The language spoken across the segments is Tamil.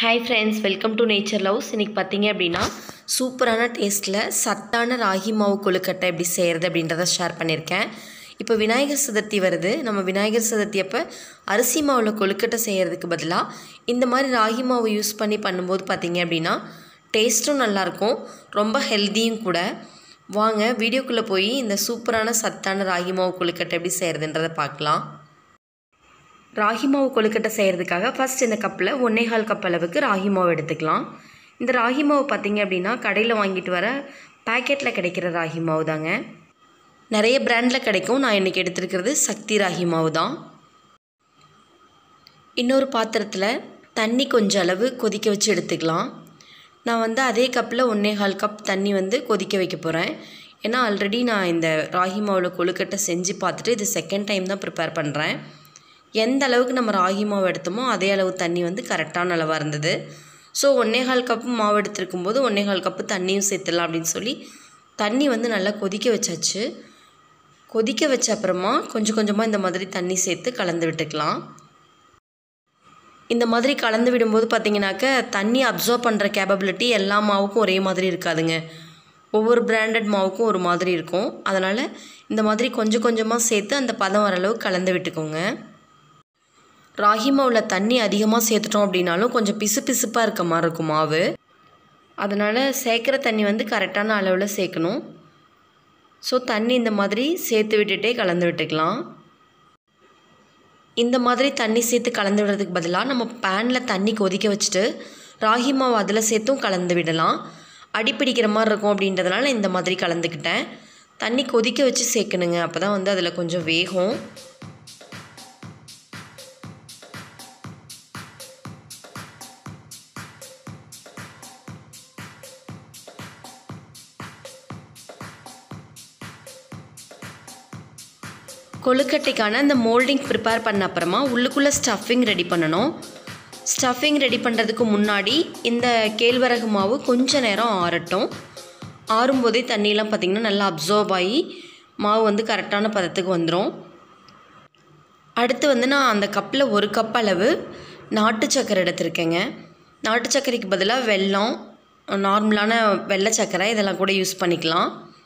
hi friends welcome to nature loves இன்றைக்கி பார்த்தீங்க அப்படின்னா சூப்பரான டேஸ்ட்டில் சத்தான ராகி மாவு கொழுக்கட்டை எப்படி செய்கிறது அப்படின்றத ஷேர் பண்ணியிருக்கேன் இப்போ விநாயகர் சதுர்த்தி வருது நம்ம விநாயகர் சதுர்த்தி அப்போ அரிசி மாவில் கொழுக்கட்டை செய்கிறதுக்கு பதிலாக இந்த மாதிரி ராகி மாவு யூஸ் பண்ணி பண்ணும்போது பார்த்தீங்க அப்படின்னா டேஸ்ட்டும் நல்லாயிருக்கும் ரொம்ப ஹெல்த்தியும் கூட வாங்க வீடியோக்குள்ளே போய் இந்த சூப்பரான சத்தான ராகி மாவு கொழுக்கட்டை எப்படி செய்கிறதுன்றதை பார்க்கலாம் ராகி மாவு கொழுக்கட்டை செய்கிறதுக்காக ஃபஸ்ட் இந்த கப்பில் ஒன்றே கால் கப் அளவுக்கு ராகி மாவு எடுத்துக்கலாம் இந்த ராகி மாவு பார்த்திங்க அப்படின்னா கடையில் வாங்கிட்டு வர பேக்கெட்டில் கிடைக்கிற ராகி மாவு தாங்க நிறைய பிராண்டில் கிடைக்கும் நான் இன்றைக்கி எடுத்துருக்கிறது சக்தி ராகி மாவு தான் இன்னொரு பாத்திரத்தில் தண்ணி கொஞ்சம் அளவு கொதிக்க வச்சு எடுத்துக்கலாம் நான் வந்து அதே கப்பில் ஒன்றே கால் கப் தண்ணி வந்து கொதிக்க வைக்க போகிறேன் ஏன்னா ஆல்ரெடி நான் இந்த ராகி மாவில் கொழுக்கட்டை செஞ்சு பார்த்துட்டு இது செகண்ட் டைம் தான் ப்ரிப்பேர் பண்ணுறேன் எந்த அளவுக்கு நம்ம ராகி மாவு எடுத்தோமோ அதே அளவு தண்ணி வந்து கரெக்டான அளவாக இருந்தது ஸோ ஒன்றே கால் கப்பு மாவு எடுத்துருக்கும் போது ஒன்றே கால் கப்பு தண்ணியும் சேர்த்துடலாம் அப்படின்னு சொல்லி தண்ணி வந்து நல்லா கொதிக்க வச்சாச்சு கொதிக்க வச்ச அப்புறமா கொஞ்சம் கொஞ்சமாக இந்த மாதிரி தண்ணி சேர்த்து கலந்து விட்டுக்கலாம் இந்த மாதிரி கலந்து விடும்போது பார்த்தீங்கன்னாக்க தண்ணி அப்சர்வ் பண்ணுற கேப்பபிலிட்டி எல்லா மாவுக்கும் ஒரே மாதிரி இருக்காதுங்க ஒவ்வொரு பிராண்டட் மாவுக்கும் ஒரு மாதிரி இருக்கும் அதனால் இந்த மாதிரி கொஞ்சம் கொஞ்சமாக சேர்த்து அந்த பதம் வர அளவு கலந்து விட்டுக்கோங்க ராகி மாவில் தண்ணி அதிகமாக சேர்த்துட்டோம் அப்படின்னாலும் கொஞ்சம் பிசு பிசுப்பாக இருக்க மாதிரி இருக்கும் மாவு அதனால் சேர்க்குற தண்ணி வந்து கரெக்டான அளவில் சேர்க்கணும் ஸோ தண்ணி இந்த மாதிரி சேர்த்து விட்டுட்டே கலந்து விட்டுக்கலாம் இந்த மாதிரி தண்ணி சேர்த்து கலந்து விடுறதுக்கு பதிலாக நம்ம பேனில் தண்ணி கொதிக்க வச்சுட்டு ராகி மாவு அதில் சேர்த்தும் கலந்து விடலாம் அடி பிடிக்கிற மாதிரி இருக்கும் அப்படின்றதுனால இந்த மாதிரி கலந்துக்கிட்டேன் தண்ணி கொதிக்க வச்சு சேர்க்கணுங்க அப்போ தான் வந்து அதில் கொஞ்சம் வேகும் கொழுக்கட்டைக்கான அந்த மோல்டிங் ப்ரிப்பேர் பண்ண அப்புறமா உள்ளுக்குள்ளே ஸ்டஃபிங் ரெடி பண்ணணும் ஸ்டஃபிங் ரெடி பண்ணுறதுக்கு முன்னாடி இந்த கேழ்வரகு மாவு கொஞ்ச நேரம் ஆறட்டும் ஆறும்போதே தண்ணியெலாம் பார்த்திங்கன்னா நல்லா அப்சர்வ் ஆகி மாவு வந்து கரெக்டான பதத்துக்கு வந்துடும் அடுத்து வந்து நான் அந்த கப்பில் ஒரு கப் அளவு நாட்டு சக்கரை எடுத்திருக்கேங்க நாட்டு சர்க்கரைக்கு பதிலாக வெல்லம் நார்மலான வெள்ளை சர்க்கரை இதெல்லாம் கூட யூஸ் பண்ணிக்கலாம்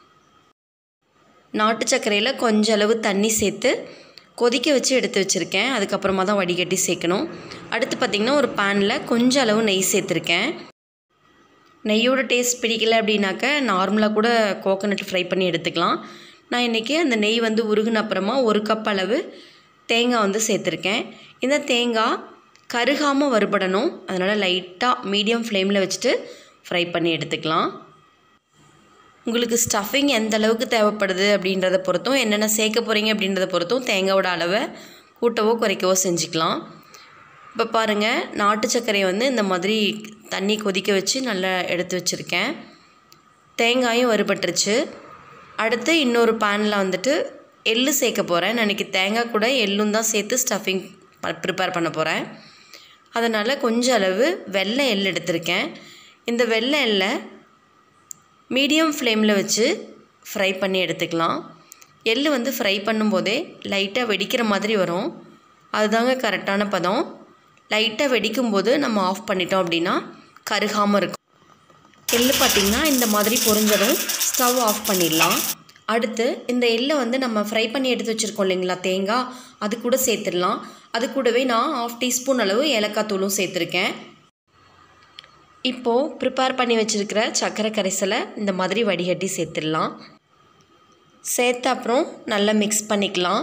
நாட்டு சர்க்கரையில் கொஞ்ச அளவு தண்ணி சேர்த்து கொதிக்க வச்சு எடுத்து வச்சுருக்கேன் அதுக்கப்புறமா தான் வடிகட்டி சேர்க்கணும் அடுத்து பார்த்திங்கன்னா ஒரு பேனில் கொஞ்சம் அளவு நெய் சேர்த்துருக்கேன் நெய்யோட டேஸ்ட் பிடிக்கல அப்படின்னாக்க நார்மலாக கூட கோகோனட் ஃப்ரை பண்ணி எடுத்துக்கலாம் நான் இன்றைக்கி அந்த நெய் வந்து உருகின அப்புறமா ஒரு கப் அளவு தேங்காய் வந்து சேர்த்துருக்கேன் இந்த தேங்காய் கருகாமல் வறுபடணும் அதனால் லைட்டாக மீடியம் ஃப்ளேமில் வச்சுட்டு ஃப்ரை பண்ணி எடுத்துக்கலாம் உங்களுக்கு ஸ்டஃபிங் எந்த அளவுக்கு தேவைப்படுது அப்படின்றத பொறுத்தும் என்னென்ன சேர்க்க போகிறீங்க அப்படின்றத பொறுத்தும் தேங்காயோட அளவை கூட்டவோ குறைக்கவோ செஞ்சுக்கலாம் இப்போ பாருங்கள் நாட்டு சர்க்கரையை வந்து இந்த மாதிரி தண்ணி கொதிக்க வச்சு நல்லா எடுத்து வச்சுருக்கேன் தேங்காயும் வறுபட்டுருச்சு அடுத்து இன்னொரு பேனில் வந்துட்டு எள்ளு சேர்க்க போகிறேன் நான் இன்றைக்கி தேங்காய் கூட எள்ளும் தான் சேர்த்து ஸ்டஃபிங் ப்ரிப்பேர் பண்ண போகிறேன் அதனால் கொஞ்சம் அளவு வெள்ளை எள் எடுத்திருக்கேன் இந்த வெள்ளை எள்ளை மீடியம் ஃப்ளேமில் வச்சு ஃப்ரை பண்ணி எடுத்துக்கலாம் எள் வந்து ஃப்ரை பண்ணும்போதே லைட்டாக வெடிக்கிற மாதிரி வரும் அதுதாங்க கரெக்டான பதம் லைட்டாக வெடிக்கும்போது நம்ம ஆஃப் பண்ணிட்டோம் அப்படின்னா கருகாமல் இருக்கும் எள்ளு பார்த்திங்கன்னா இந்த மாதிரி பொரிஞ்சதும் ஸ்டவ் ஆஃப் பண்ணிடலாம் அடுத்து இந்த எள்ளை வந்து நம்ம ஃப்ரை பண்ணி எடுத்து வச்சுருக்கோம் இல்லைங்களா தேங்காய் அது கூட சேர்த்துடலாம் அது கூடவே நான் ஆஃப் டீஸ்பூன் அளவு ஏலக்காய் தூளும் சேர்த்துருக்கேன் இப்போது ப்ரிப்பேர் பண்ணி வச்சுருக்கிற சர்க்கரை கரைசலை இந்த மாதிரி வடிகட்டி சேர்த்துடலாம் சேர்த்த அப்புறம் நல்லா மிக்ஸ் பண்ணிக்கலாம்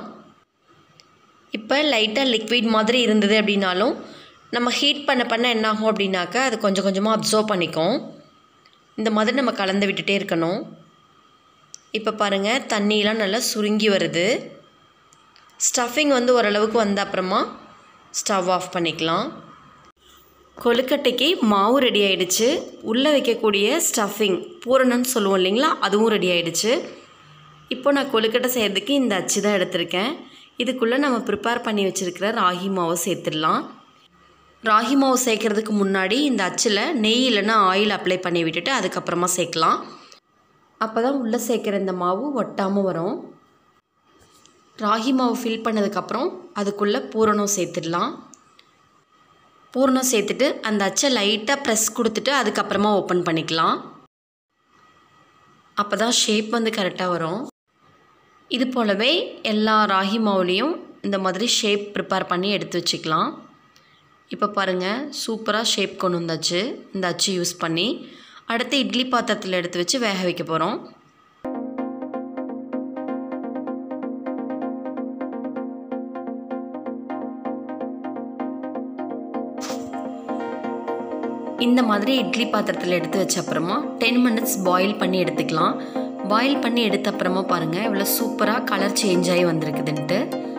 இப்போ லைட்டாக லிக்விட் மாதிரி இருந்தது அப்படின்னாலும் நம்ம ஹீட் பண்ண பண்ண என்னாகும் அப்படின்னாக்கா அது கொஞ்சம் கொஞ்சமாக அப்சர்வ் பண்ணிக்கும் இந்த மாதிரி நம்ம கலந்து விட்டுட்டே இருக்கணும் இப்போ பாருங்கள் தண்ணியெலாம் நல்லா சுருங்கி வருது ஸ்டஃபிங் வந்து ஓரளவுக்கு வந்த அப்புறமா ஸ்டவ் ஆஃப் பண்ணிக்கலாம் கொழுக்கட்டைக்கு மாவு ரெடி ஆகிடுச்சு உள்ளே வைக்கக்கூடிய ஸ்டஃபிங் பூரணம்னு சொல்லுவோம் இல்லைங்களா அதுவும் ரெடி ஆகிடுச்சு இப்போ நான் கொழுக்கட்டை செய்கிறதுக்கு இந்த அச்சு தான் எடுத்திருக்கேன் இதுக்குள்ளே நம்ம ப்ரிப்பேர் பண்ணி வச்சுருக்கிற ராகி மாவை சேர்த்துடலாம் ராகி மாவு சேர்க்குறதுக்கு முன்னாடி இந்த அச்சில் நெய் இல்லைன்னா ஆயில் அப்ளை பண்ணி விட்டுட்டு அதுக்கப்புறமா சேர்க்கலாம் அப்போ தான் உள்ளே சேர்க்குற இந்த மாவு ஒட்டாமல் வரும் ராகி மாவு ஃபில் பண்ணதுக்கப்புறம் அதுக்குள்ளே பூரணம் சேர்த்துடலாம் பூர்ணம் சேர்த்துட்டு அந்த அச்சை லைட்டாக ப்ரெஸ் கொடுத்துட்டு அதுக்கப்புறமா ஓப்பன் பண்ணிக்கலாம் அப்போ தான் ஷேப் வந்து கரெக்டாக வரும் இது போலவே எல்லா ராகி மாவுலேயும் இந்த மாதிரி ஷேப் ப்ரிப்பேர் பண்ணி எடுத்து வச்சுக்கலாம் இப்போ பாருங்கள் சூப்பராக ஷேப் கொண்டு வந்தாச்சு இந்த அச்சு யூஸ் பண்ணி அடுத்து இட்லி பாத்திரத்தில் எடுத்து வச்சு வேக வைக்க போகிறோம் இந்த மாதிரி இட்லி பாத்திரத்தில் எடுத்து வச்ச அப்புறமா டென் மினிட்ஸ் பாயில் பண்ணி எடுத்துக்கலாம் பாயில் பண்ணி எடுத்த அப்புறமா பாருங்கள் இவ்வளோ சூப்பராக கலர் சேஞ்ச் ஆகி வந்திருக்குதுன்ட்டு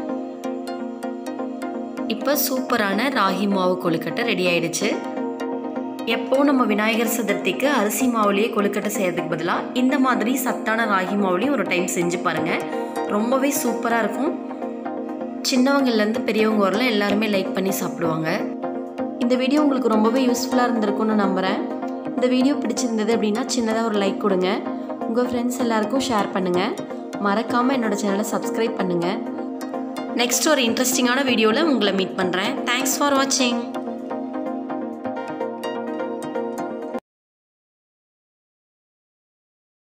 இப்போ சூப்பரான ராகி மாவு கொழுக்கட்டை ரெடி ஆயிடுச்சு எப்போ நம்ம விநாயகர் சதுர்த்திக்கு அரிசி மாவுலேயே கொழுக்கட்டை செய்கிறதுக்கு பதிலாக இந்த மாதிரி சத்தான ராகி மாவுலேயும் ஒரு டைம் செஞ்சு பாருங்கள் ரொம்பவே சூப்பராக இருக்கும் சின்னவங்கள்லேருந்து பெரியவங்க வரலாம் எல்லாருமே லைக் பண்ணி சாப்பிடுவாங்க இந்த வீடியோ உங்களுக்கு ரொம்பவே யூஸ்ஃபுல்லாக இருந்திருக்கும்னு நம்புகிறேன் இந்த வீடியோ பிடிச்சிருந்தது அப்படின்னா சின்னதாக ஒரு லைக் கொடுங்க உங்கள் ஃப்ரெண்ட்ஸ் எல்லாருக்கும் ஷேர் பண்ணுங்கள் மறக்காமல் என்னோடய சேனலை சப்ஸ்கிரைப் பண்ணுங்கள் நெக்ஸ்ட் ஒரு இன்ட்ரெஸ்டிங்கான வீடியோவில் உங்களை மீட் பண்ணுறேன் தேங்க்ஸ் ஃபார் வாட்சிங்